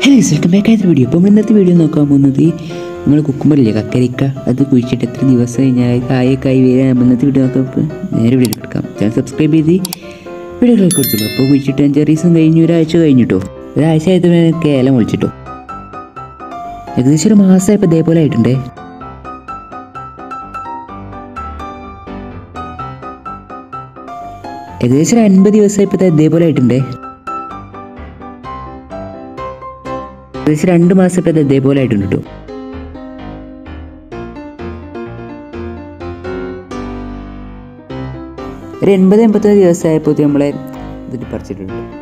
hello welcome back ആയിട്ട് video അപ്പോൾ നമ്മൾ ഇന്നത്തെ വീഡിയോ നോക്കാൻ പോകുന്നത് നമ്മൾ കുക്കുമ്പറില്ലേ കക്കരിക്ക അത് കുഴിച്ചിട്ട് എത്ര ദിവസം കഴിഞ്ഞാൽ കായൊക്കെ ആയി വരിക നമ്മൾ ഇന്നത്തെ വീഡിയോ നോക്കാം ഇപ്പോൾ നേരെ വീഡിയോ എടുക്കാം ചാനൽ സബ്സ്ക്രൈബ് ചെയ്ത് വീഡിയോകളൊക്കെ കൊടുത്തുള്ളൂ അപ്പോൾ കുഴിച്ചിട്ട് അഞ്ചാറ് ദിവസം കഴിഞ്ഞ് ഒരാഴ്ച കഴിഞ്ഞിട്ടോ ഒരാഴ്ച ആയപ്പോൾ ഏലം വിളിച്ചിട്ടോ ഏകദേശം ഒരു മാസമായപ്പോൾ ഇതേപോലെ ആയിട്ടുണ്ടേ ഏകദേശം ഒരു അൻപത് ദിവസമായപ്പോൾ ഇതേപോലെ ആയിട്ടുണ്ടേ ഏകദേശം രണ്ട് മാസം ഇപ്പം ഇതേപോലെ ആയിട്ടുണ്ട് കേട്ടോ ഒരു എൺപത് എൺപത്തൊന്ന് ദിവസമായപ്പോൾ നമ്മളെ ഇതിൽ പറിച്ചിട്ടുണ്ട്